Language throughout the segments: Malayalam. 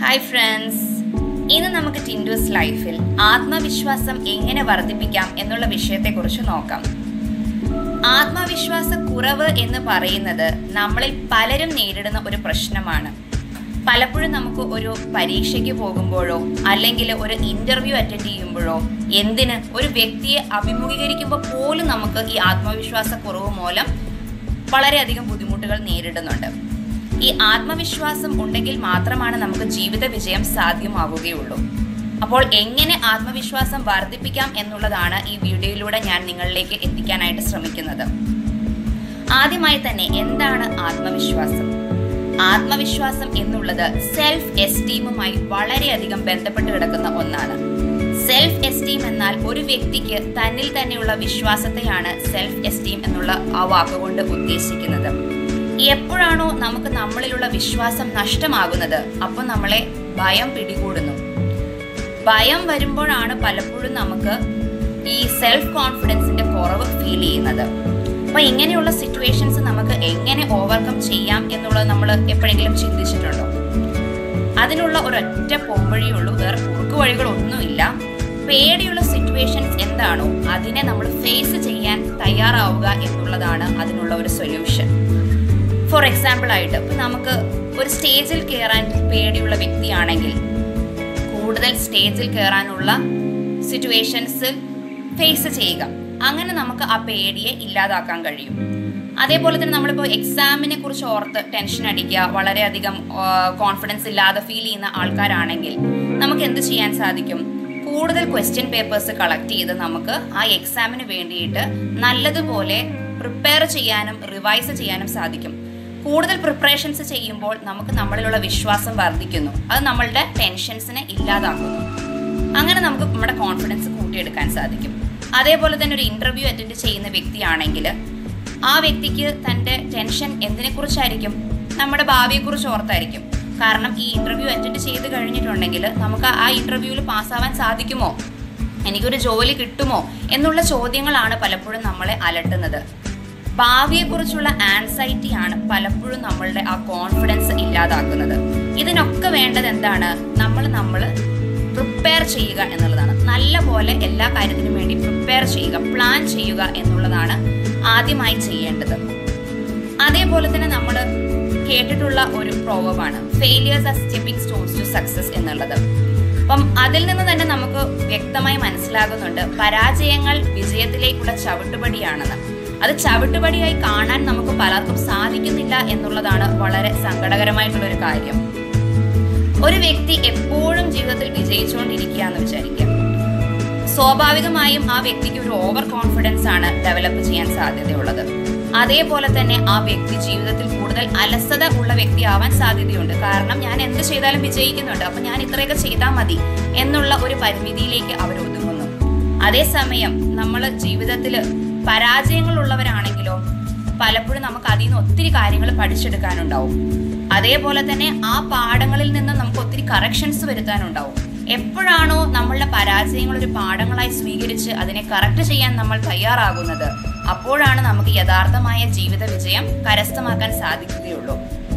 ഹായ് ഫ്രണ്ട്സ് ഇന്ന് നമുക്ക് ടിൻഡൂസ് ലൈഫിൽ ആത്മവിശ്വാസം എങ്ങനെ വർദ്ധിപ്പിക്കാം എന്നുള്ള വിഷയത്തെക്കുറിച്ച് നോക്കാം ആത്മവിശ്വാസ കുറവ് എന്ന് പറയുന്നത് നമ്മളിൽ പലരും നേരിടുന്ന ഒരു പ്രശ്നമാണ് പലപ്പോഴും നമുക്ക് ഒരു പരീക്ഷയ്ക്ക് പോകുമ്പോഴോ അല്ലെങ്കിൽ ഒരു ഇന്റർവ്യൂ അറ്റൻഡ് ചെയ്യുമ്പോഴോ എന്തിന് ഒരു വ്യക്തിയെ അഭിമുഖീകരിക്കുമ്പോൾ പോലും നമുക്ക് ഈ ആത്മവിശ്വാസ കുറവ് മൂലം വളരെയധികം ബുദ്ധിമുട്ടുകൾ നേരിടുന്നുണ്ട് ഈ ആത്മവിശ്വാസം ഉണ്ടെങ്കിൽ മാത്രമാണ് നമുക്ക് ജീവിത വിജയം സാധ്യമാവുകയുള്ളൂ അപ്പോൾ എങ്ങനെ ആത്മവിശ്വാസം വർദ്ധിപ്പിക്കാം എന്നുള്ളതാണ് ഈ വീഡിയോയിലൂടെ ഞാൻ നിങ്ങളിലേക്ക് എത്തിക്കാനായിട്ട് ശ്രമിക്കുന്നത് ആദ്യമായി തന്നെ എന്താണ് ആത്മവിശ്വാസം ആത്മവിശ്വാസം എന്നുള്ളത് സെൽഫ് എസ്റ്റീമുമായി വളരെയധികം ബന്ധപ്പെട്ട് കിടക്കുന്ന ഒന്നാണ് സെൽഫ് എസ്റ്റീം എന്നാൽ ഒരു വ്യക്തിക്ക് തന്നിൽ തന്നെയുള്ള വിശ്വാസത്തെയാണ് സെൽഫ് എസ്റ്റീം എന്നുള്ള ആ വാക്കുകൊണ്ട് ഉദ്ദേശിക്കുന്നത് എപ്പോഴാണോ നമുക്ക് നമ്മളിലുള്ള വിശ്വാസം നഷ്ടമാകുന്നത് അപ്പോൾ നമ്മളെ ഭയം പിടികൂടുന്നു ഭയം വരുമ്പോഴാണ് പലപ്പോഴും നമുക്ക് ഈ സെൽഫ് കോൺഫിഡൻസിന്റെ കുറവ് ഫീൽ ചെയ്യുന്നത് അപ്പൊ ഇങ്ങനെയുള്ള സിറ്റുവേഷൻസ് നമുക്ക് എങ്ങനെ ഓവർകം ചെയ്യാം എന്നുള്ളത് നമ്മൾ എപ്പോഴെങ്കിലും ചിന്തിച്ചിട്ടുണ്ടോ അതിനുള്ള ഒരൊറ്റ പോംവഴിയുള്ളൂ വേറെ കുറുക്കു വഴികളൊന്നുമില്ല പേടിയുള്ള സിറ്റുവേഷൻസ് എന്താണോ അതിനെ നമ്മൾ ഫേസ് ചെയ്യാൻ തയ്യാറാവുക എന്നുള്ളതാണ് അതിനുള്ള ഒരു സൊല്യൂഷൻ ഫോർ എക്സാമ്പിൾ ആയിട്ട് ഇപ്പൊ നമുക്ക് ഒരു സ്റ്റേജിൽ കയറാൻ പേടിയുള്ള വ്യക്തിയാണെങ്കിൽ കൂടുതൽ സ്റ്റേജിൽ കയറാനുള്ള സിറ്റുവേഷൻസ് ഫേസ് ചെയ്യുക അങ്ങനെ നമുക്ക് ആ പേടിയെ ഇല്ലാതാക്കാൻ കഴിയും അതേപോലെ തന്നെ നമ്മളിപ്പോൾ എക്സാമിനെ കുറിച്ച് ഓർത്ത് ടെൻഷൻ അടിക്കുക വളരെയധികം കോൺഫിഡൻസ് ഇല്ലാതെ ഫീൽ ചെയ്യുന്ന ആൾക്കാരാണെങ്കിൽ നമുക്ക് എന്ത് ചെയ്യാൻ സാധിക്കും കൂടുതൽ ക്വസ്റ്റ്യൻ പേപ്പേഴ്സ് കളക്ട് ചെയ്ത് നമുക്ക് ആ എക്സാമിന് വേണ്ടിയിട്ട് നല്ലതുപോലെ പ്രിപ്പയർ ചെയ്യാനും റിവൈസ് ചെയ്യാനും സാധിക്കും കൂടുതൽ പ്രിപ്പറേഷൻസ് ചെയ്യുമ്പോൾ നമുക്ക് നമ്മളിലുള്ള വിശ്വാസം വർദ്ധിക്കുന്നു അത് നമ്മളുടെ ടെൻഷൻസിനെ ഇല്ലാതാക്കുന്നു അങ്ങനെ നമുക്ക് നമ്മുടെ കോൺഫിഡൻസ് കൂട്ടിയെടുക്കാൻ സാധിക്കും അതേപോലെ തന്നെ ഒരു ഇന്റർവ്യൂ അറ്റൻഡ് ചെയ്യുന്ന വ്യക്തിയാണെങ്കിൽ ആ വ്യക്തിക്ക് തൻ്റെ ടെൻഷൻ എന്തിനെ കുറിച്ചായിരിക്കും നമ്മുടെ ഭാവിയെക്കുറിച്ച് ഓർത്തായിരിക്കും കാരണം ഈ ഇന്റർവ്യൂ അറ്റൻഡ് ചെയ്ത് കഴിഞ്ഞിട്ടുണ്ടെങ്കിൽ നമുക്ക് ആ ഇന്റർവ്യൂവിൽ പാസ്സാവാൻ സാധിക്കുമോ എനിക്കൊരു ജോലി കിട്ടുമോ എന്നുള്ള ചോദ്യങ്ങളാണ് പലപ്പോഴും നമ്മളെ അലട്ടുന്നത് ഭാവിയെക്കുറിച്ചുള്ള ആൻസൈറ്റിയാണ് പലപ്പോഴും നമ്മളുടെ ആ കോൺഫിഡൻസ് ഇല്ലാതാക്കുന്നത് ഇതിനൊക്കെ വേണ്ടത് എന്താണ് നമ്മൾ നമ്മൾ പ്രിപ്പയർ ചെയ്യുക എന്നുള്ളതാണ് നല്ല പോലെ എല്ലാ കാര്യത്തിനും വേണ്ടി പ്രിപ്പയർ ചെയ്യുക പ്ലാൻ ചെയ്യുക എന്നുള്ളതാണ് ആദ്യമായി ചെയ്യേണ്ടത് അതേപോലെ തന്നെ നമ്മൾ കേട്ടിട്ടുള്ള ഒരു പ്രോവമാണ് failures are stepping stones to success എന്നുള്ളത് അപ്പം അതിൽ നിന്ന് തന്നെ നമുക്ക് വ്യക്തമായി മനസ്സിലാകുന്നുണ്ട് പരാജയങ്ങൾ വിജയത്തിലേക്കുള്ള ചവിട്ടുപടിയാണെന്ന് അത് ചവിട്ടുപടിയായി കാണാൻ നമുക്ക് പലർക്കും സാധിക്കുന്നില്ല എന്നുള്ളതാണ് വളരെ സങ്കടകരമായിട്ടുള്ള ഒരു കാര്യം ഒരു വ്യക്തി എപ്പോഴും ജീവിതത്തിൽ വിജയിച്ചുകൊണ്ടിരിക്കുക എന്ന് വിചാരിക്കുക സ്വാഭാവികമായും ആ വ്യക്തിക്ക് ഒരു ഓവർ കോൺഫിഡൻസ് ആണ് ഡെവലപ്പ് ചെയ്യാൻ സാധ്യതയുള്ളത് അതേപോലെ തന്നെ ആ വ്യക്തി ജീവിതത്തിൽ കൂടുതൽ അലസത ഉള്ള വ്യക്തി ആവാൻ സാധ്യതയുണ്ട് കാരണം ഞാൻ എന്ത് ചെയ്താലും വിജയിക്കുന്നുണ്ട് അപ്പൊ ഞാൻ ഇത്രയൊക്കെ ചെയ്താൽ മതി എന്നുള്ള ഒരു പരിമിതിയിലേക്ക് അവർ ഒതുങ്ങുന്നു അതേസമയം നമ്മൾ ജീവിതത്തിൽ പരാജയങ്ങളുള്ളവരാണെങ്കിലോ പലപ്പോഴും നമുക്ക് അതിൽ നിന്ന് ഒത്തിരി കാര്യങ്ങൾ പഠിച്ചെടുക്കാനുണ്ടാവും അതേപോലെ തന്നെ ആ പാഠങ്ങളിൽ നിന്ന് നമുക്ക് ഒത്തിരി കറക്ഷൻസ് വരുത്താനുണ്ടാവും എപ്പോഴാണോ നമ്മളുടെ പരാജയങ്ങൾ ഒരു പാഠങ്ങളായി സ്വീകരിച്ച് അതിനെ കറക്റ്റ് ചെയ്യാൻ നമ്മൾ തയ്യാറാകുന്നത് അപ്പോഴാണ് നമുക്ക് യഥാർത്ഥമായ ജീവിത വിജയം കരസ്ഥമാക്കാൻ സാധിക്കുകയുള്ളൂ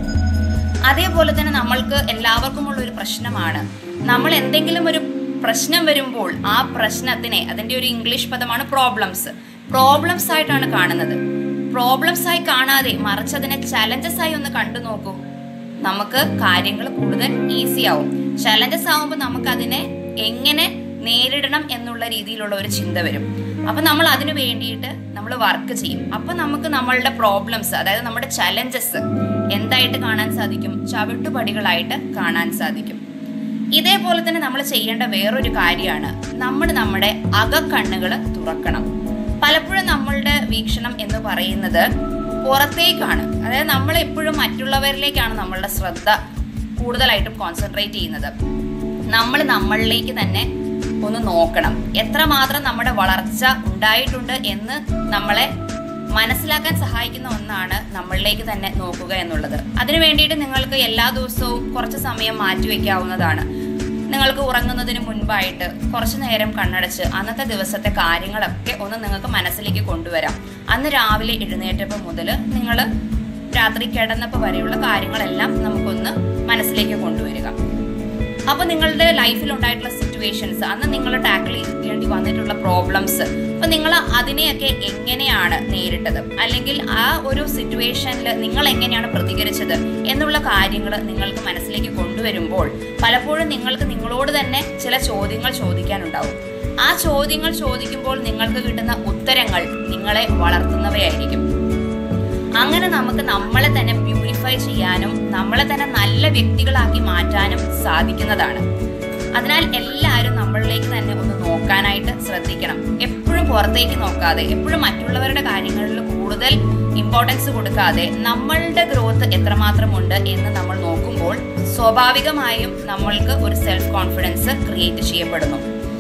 അതേപോലെ തന്നെ നമ്മൾക്ക് എല്ലാവർക്കും ഉള്ള ഒരു പ്രശ്നമാണ് നമ്മൾ എന്തെങ്കിലും ഒരു പ്രശ്നം വരുമ്പോൾ ആ പ്രശ്നത്തിനെ അതിൻ്റെ ഒരു ഇംഗ്ലീഷ് പദമാണ് പ്രോബ്ലംസ് പ്രോബ്ലംസ് ആയിട്ടാണ് കാണുന്നത് പ്രോബ്ലംസ് ആയി കാണാതെ മറിച്ച് അതിനെ ചലഞ്ചസ് ആയി ഒന്ന് കണ്ടു നോക്കൂ നമുക്ക് കാര്യങ്ങൾ കൂടുതൽ ഈസി ആവും ചലഞ്ചസ് ആവുമ്പോൾ നമുക്ക് അതിനെ എങ്ങനെ നേരിടണം എന്നുള്ള രീതിയിലുള്ള ഒരു ചിന്ത വരും അപ്പൊ നമ്മൾ അതിനു വേണ്ടിയിട്ട് നമ്മൾ വർക്ക് ചെയ്യും അപ്പൊ നമുക്ക് നമ്മളുടെ പ്രോബ്ലംസ് അതായത് നമ്മുടെ ചലഞ്ചസ് എന്തായിട്ട് കാണാൻ സാധിക്കും ചവിട്ടുപടികളായിട്ട് കാണാൻ സാധിക്കും ഇതേപോലെ തന്നെ നമ്മൾ ചെയ്യേണ്ട വേറൊരു കാര്യമാണ് നമ്മൾ നമ്മുടെ അകക്കണ്ണുകൾ തുറക്കണം പലപ്പോഴും നമ്മളുടെ വീക്ഷണം എന്ന് പറയുന്നത് പുറത്തേക്കാണ് അതായത് നമ്മൾ എപ്പോഴും മറ്റുള്ളവരിലേക്കാണ് നമ്മളുടെ ശ്രദ്ധ കൂടുതലായിട്ടും കോൺസെൻട്രേറ്റ് ചെയ്യുന്നത് നമ്മൾ നമ്മളിലേക്ക് തന്നെ ഒന്ന് നോക്കണം എത്രമാത്രം നമ്മുടെ വളർച്ച ഉണ്ടായിട്ടുണ്ട് എന്ന് നമ്മളെ മനസ്സിലാക്കാൻ സഹായിക്കുന്ന ഒന്നാണ് നമ്മളിലേക്ക് തന്നെ നോക്കുക എന്നുള്ളത് അതിനു വേണ്ടിയിട്ട് നിങ്ങൾക്ക് എല്ലാ ദിവസവും കുറച്ച് സമയം മാറ്റിവെക്കാവുന്നതാണ് നിങ്ങൾക്ക് ഉറങ്ങുന്നതിന് മുൻപായിട്ട് കുറച്ചു നേരം കണ്ണടച്ച് അന്നത്തെ ദിവസത്തെ കാര്യങ്ങളൊക്കെ ഒന്ന് നിങ്ങൾക്ക് മനസ്സിലേക്ക് കൊണ്ടുവരാം അന്ന് രാവിലെ എഴുന്നേറ്റപ്പോൾ മുതൽ നിങ്ങൾ രാത്രി കിടന്നപ്പോൾ വരെയുള്ള കാര്യങ്ങളെല്ലാം നമുക്കൊന്ന് മനസ്സിലേക്ക് കൊണ്ടുവരിക അപ്പോൾ നിങ്ങളുടെ ലൈഫിൽ ഉണ്ടായിട്ടുള്ള സിറ്റുവേഷൻസ് അന്ന് നിങ്ങൾ ടാക്കിൾ ചെയ്യേണ്ടി വന്നിട്ടുള്ള പ്രോബ്ലംസ് അപ്പോൾ നിങ്ങൾ അതിനെയൊക്കെ എങ്ങനെയാണ് നേരിട്ടത് അല്ലെങ്കിൽ ആ ഒരു സിറ്റുവേഷനിൽ നിങ്ങൾ എങ്ങനെയാണ് പ്രതികരിച്ചത് എന്നുള്ള കാര്യങ്ങൾ നിങ്ങൾക്ക് മനസ്സിലേക്ക് കൊണ്ടുവരുമ്പോൾ പലപ്പോഴും നിങ്ങൾക്ക് നിങ്ങളോട് തന്നെ ചില ചോദ്യങ്ങൾ ചോദിക്കാനുണ്ടാവും ആ ചോദ്യങ്ങൾ ചോദിക്കുമ്പോൾ നിങ്ങൾക്ക് കിട്ടുന്ന ഉത്തരങ്ങൾ നിങ്ങളെ വളർത്തുന്നവയായിരിക്കും അങ്ങനെ നമുക്ക് നമ്മളെ തന്നെ പ്യൂരിഫൈ ചെയ്യാനും നമ്മളെ തന്നെ നല്ല വ്യക്തികളാക്കി മാറ്റാനും സാധിക്കുന്നതാണ് അതിനാൽ എല്ലാവരും നമ്മളിലേക്ക് തന്നെ ഒന്ന് നോക്കാനായിട്ട് ശ്രദ്ധിക്കണം എപ്പോഴും പുറത്തേക്ക് നോക്കാതെ എപ്പോഴും മറ്റുള്ളവരുടെ കാര്യങ്ങളിൽ കൂടുതൽ ഇമ്പോർട്ടൻസ് കൊടുക്കാതെ നമ്മളുടെ ഗ്രോത്ത് എത്രമാത്രമുണ്ട് എന്ന് നമ്മൾ നോക്കുമ്പോൾ സ്വാഭാവികമായും നമ്മൾക്ക് ഒരു സെൽഫ് കോൺഫിഡൻസ് ക്രിയേറ്റ് ചെയ്യപ്പെടുന്നു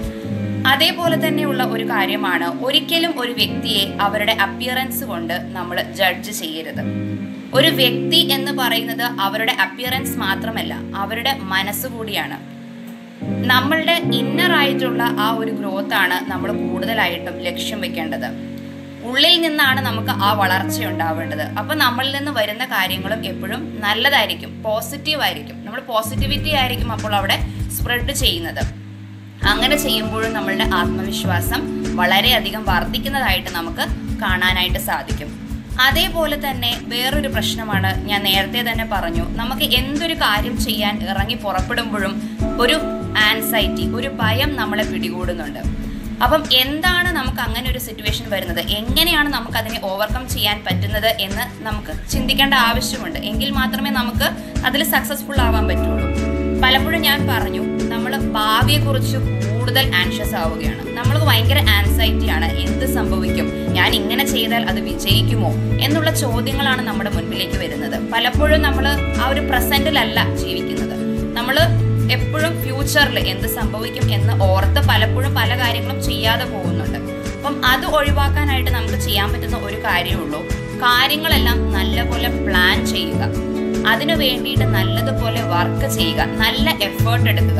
അതേപോലെ തന്നെയുള്ള ഒരു കാര്യമാണ് ഒരിക്കലും ഒരു വ്യക്തിയെ അവരുടെ അപ്പിയറൻസ് കൊണ്ട് നമ്മൾ ജഡ്ജ് ചെയ്യരുത് ഒരു വ്യക്തി എന്ന് പറയുന്നത് അവരുടെ അപ്പിയറൻസ് മാത്രമല്ല അവരുടെ മനസ്സ് കൂടിയാണ് നമ്മളുടെ ഇന്നർ ആയിട്ടുള്ള ആ ഒരു ഗ്രോത്ത് ആണ് നമ്മൾ കൂടുതലായിട്ടും ലക്ഷ്യം വെക്കേണ്ടത് ഉള്ളിൽ നിന്നാണ് നമുക്ക് ആ വളർച്ച ഉണ്ടാവേണ്ടത് അപ്പൊ നമ്മളിൽ നിന്ന് വരുന്ന കാര്യങ്ങളും എപ്പോഴും നല്ലതായിരിക്കും പോസിറ്റീവ് ആയിരിക്കും നമ്മൾ പോസിറ്റിവിറ്റി ആയിരിക്കും അപ്പോൾ അവിടെ സ്പ്രെഡ് ചെയ്യുന്നത് അങ്ങനെ ചെയ്യുമ്പോഴും നമ്മളുടെ ആത്മവിശ്വാസം വളരെയധികം വർദ്ധിക്കുന്നതായിട്ട് നമുക്ക് കാണാനായിട്ട് സാധിക്കും അതേപോലെ തന്നെ വേറൊരു പ്രശ്നമാണ് ഞാൻ നേരത്തെ തന്നെ പറഞ്ഞു നമുക്ക് എന്തൊരു കാര്യം ചെയ്യാൻ ഇറങ്ങി പുറപ്പെടുമ്പോഴും ഒരു ആൻസൈറ്റി ഒരു ഭയം നമ്മളെ പിടികൂടുന്നുണ്ട് അപ്പം എന്താണ് നമുക്ക് അങ്ങനെ ഒരു സിറ്റുവേഷൻ വരുന്നത് എങ്ങനെയാണ് നമുക്ക് അതിനെ ഓവർകം ചെയ്യാൻ പറ്റുന്നത് എന്ന് നമുക്ക് ചിന്തിക്കേണ്ട ആവശ്യമുണ്ട് എങ്കിൽ മാത്രമേ നമുക്ക് അതിൽ സക്സസ്ഫുൾ ആവാൻ പറ്റുള്ളൂ പലപ്പോഴും ഞാൻ പറഞ്ഞു നമ്മൾ ഭാവിയെക്കുറിച്ച് കൂടുതൽ ആൻഷ്യസ് ആവുകയാണ് നമ്മൾക്ക് ഭയങ്കര ആൻസൈറ്റി ആണ് എന്ത് സംഭവിക്കും ഞാൻ ഇങ്ങനെ ചെയ്താൽ അത് വിജയിക്കുമോ എന്നുള്ള ചോദ്യങ്ങളാണ് നമ്മുടെ മുൻപിലേക്ക് വരുന്നത് പലപ്പോഴും നമ്മൾ ആ ഒരു പ്രസന്റിലല്ല ജീവിക്കുന്നത് നമ്മൾ എപ്പോഴും ഫ്യൂച്ചറിൽ എന്ത് സംഭവിക്കും എന്ന് ഓർത്ത് പലപ്പോഴും പല കാര്യങ്ങളും ചെയ്യാതെ പോകുന്നുണ്ട് അപ്പം അത് ഒഴിവാക്കാനായിട്ട് നമുക്ക് ചെയ്യാൻ പറ്റുന്ന ഒരു കാര്യമേ ഉള്ളൂ കാര്യങ്ങളെല്ലാം നല്ലപോലെ പ്ലാൻ ചെയ്യുക അതിനു വേണ്ടിയിട്ട് നല്ലതുപോലെ വർക്ക് ചെയ്യുക നല്ല എഫേർട്ട് എടുക്കുക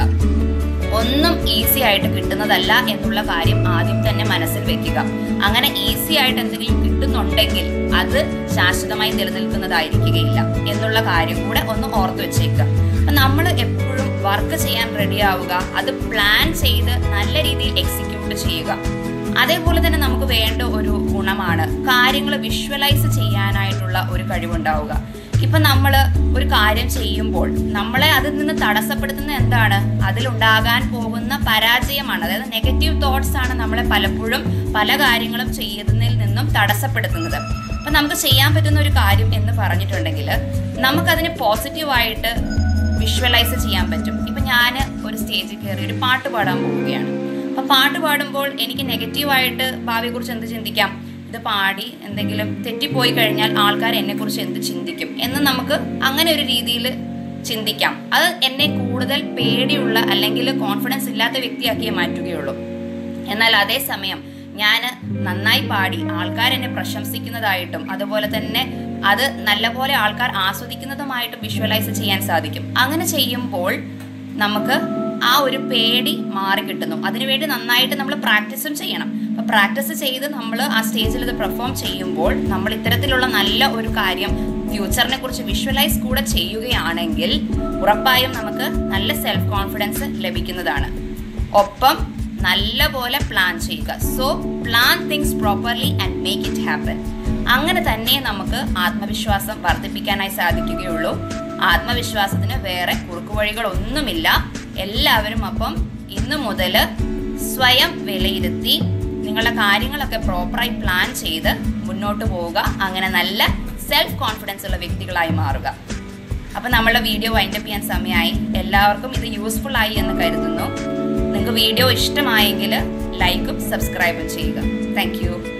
ഒന്നും ഈസി ആയിട്ട് കിട്ടുന്നതല്ല എന്നുള്ള കാര്യം ആദ്യം തന്നെ മനസ്സിൽ വെക്കുക അങ്ങനെ ഈസി ആയിട്ട് എന്തെങ്കിലും കിട്ടുന്നുണ്ടെങ്കിൽ അത് ശാശ്വതമായി നിലനിൽക്കുന്നതായിരിക്കുകയില്ല എന്നുള്ള കാര്യം കൂടെ ഒന്ന് ഓർത്ത് വെച്ചേക്കുക അപ്പം നമ്മൾ എപ്പോഴും വർക്ക് ചെയ്യാൻ റെഡി ആവുക അത് പ്ലാൻ ചെയ്ത് നല്ല രീതിയിൽ എക്സിക്യൂട്ട് ചെയ്യുക അതേപോലെ തന്നെ നമുക്ക് വേണ്ട ഒരു ഗുണമാണ് കാര്യങ്ങൾ വിഷ്വലൈസ് ചെയ്യാനായിട്ടുള്ള ഒരു കഴിവുണ്ടാവുക ഇപ്പൊ നമ്മൾ ഒരു കാര്യം ചെയ്യുമ്പോൾ നമ്മളെ അതിൽ നിന്ന് തടസ്സപ്പെടുത്തുന്ന എന്താണ് അതിലുണ്ടാകാൻ പോകുന്ന പരാജയമാണ് അതായത് നെഗറ്റീവ് തോട്ട്സ് ആണ് നമ്മളെ പലപ്പോഴും പല കാര്യങ്ങളും ചെയ്യുന്നതിൽ നിന്നും തടസ്സപ്പെടുത്തുന്നത് അപ്പൊ നമുക്ക് ചെയ്യാൻ പറ്റുന്ന ഒരു കാര്യം എന്ന് പറഞ്ഞിട്ടുണ്ടെങ്കിൽ നമുക്കതിനെ പോസിറ്റീവായിട്ട് വിഷ്വലൈസ് ചെയ്യാൻ പറ്റും ഇപ്പൊ ഞാൻ ഒരു സ്റ്റേജിൽ കയറി ഒരു പാട്ട് പാടാൻ പോവുകയാണ് അപ്പൊ പാട്ട് പാടുമ്പോൾ എനിക്ക് നെഗറ്റീവായിട്ട് ഭാവിയെക്കുറിച്ച് എന്ത് ചിന്തിക്കാം ഇത് പാടി എന്തെങ്കിലും തെറ്റിപ്പോയി കഴിഞ്ഞാൽ ആൾക്കാർ എന്നെക്കുറിച്ച് എന്ത് ചിന്തിക്കും എന്ന് നമുക്ക് അങ്ങനെ ഒരു രീതിയിൽ ചിന്തിക്കാം അത് എന്നെ കൂടുതൽ പേടിയുള്ള അല്ലെങ്കിൽ കോൺഫിഡൻസ് ഇല്ലാത്ത വ്യക്തിയാക്കിയേ മാറ്റുകയുള്ളൂ എന്നാൽ അതേസമയം ഞാൻ നന്നായി പാടി ആൾക്കാർ എന്നെ പ്രശംസിക്കുന്നതായിട്ടും അതുപോലെ തന്നെ അത് നല്ലപോലെ ആൾക്കാർ ആസ്വദിക്കുന്നതുമായിട്ടും വിഷ്വലൈസ് ചെയ്യാൻ സാധിക്കും അങ്ങനെ ചെയ്യുമ്പോൾ നമുക്ക് ആ ഒരു പേടി മാറി കിട്ടുന്നു അതിനുവേണ്ടി നന്നായിട്ട് നമ്മൾ പ്രാക്ടീസും ചെയ്യണം അപ്പൊ പ്രാക്ടീസ് ചെയ്ത് നമ്മൾ ആ സ്റ്റേജിൽ ഇത് പെർഫോം ചെയ്യുമ്പോൾ നമ്മൾ ഇത്തരത്തിലുള്ള നല്ല ഒരു കാര്യം ഫ്യൂച്ചറിനെ കുറിച്ച് വിഷ്വലൈസ് കൂടെ ചെയ്യുകയാണെങ്കിൽ ഉറപ്പായും നമുക്ക് നല്ല സെൽഫ് കോൺഫിഡൻസ് ലഭിക്കുന്നതാണ് ഒപ്പം നല്ലപോലെ പ്ലാൻ ചെയ്യുക so plan things properly and make it happen അങ്ങനെ തന്നെ നമുക്ക് ആത്മവിശ്വാസം വർദ്ധിപ്പിക്കാനായി സാധിക്കുകയുള്ളൂ ആത്മവിശ്വാസത്തിന് വേറെ കുറുക്കുവഴികളൊന്നുമില്ല എല്ലാവരും അപ്പം ഇന്നു മുതൽ സ്വയം വിലയിരുത്തി നിങ്ങളുടെ കാര്യങ്ങളൊക്കെ പ്രോപ്പറായി പ്ലാൻ ചെയ്ത് മുന്നോട്ട് പോവുക അങ്ങനെ നല്ല സെൽഫ് കോൺഫിഡൻസ് ഉള്ള വ്യക്തികളായി മാറുക അപ്പം നമ്മളുടെ വീഡിയോ വൈൻഡപ്പ് ചെയ്യാൻ സമയമായി എല്ലാവർക്കും ഇത് യൂസ്ഫുൾ ആയി എന്ന് കരുതുന്നു നിങ്ങൾക്ക് വീഡിയോ ഇഷ്ടമായെങ്കിൽ ലൈക്കും സബ്സ്ക്രൈബും ചെയ്യുക താങ്ക്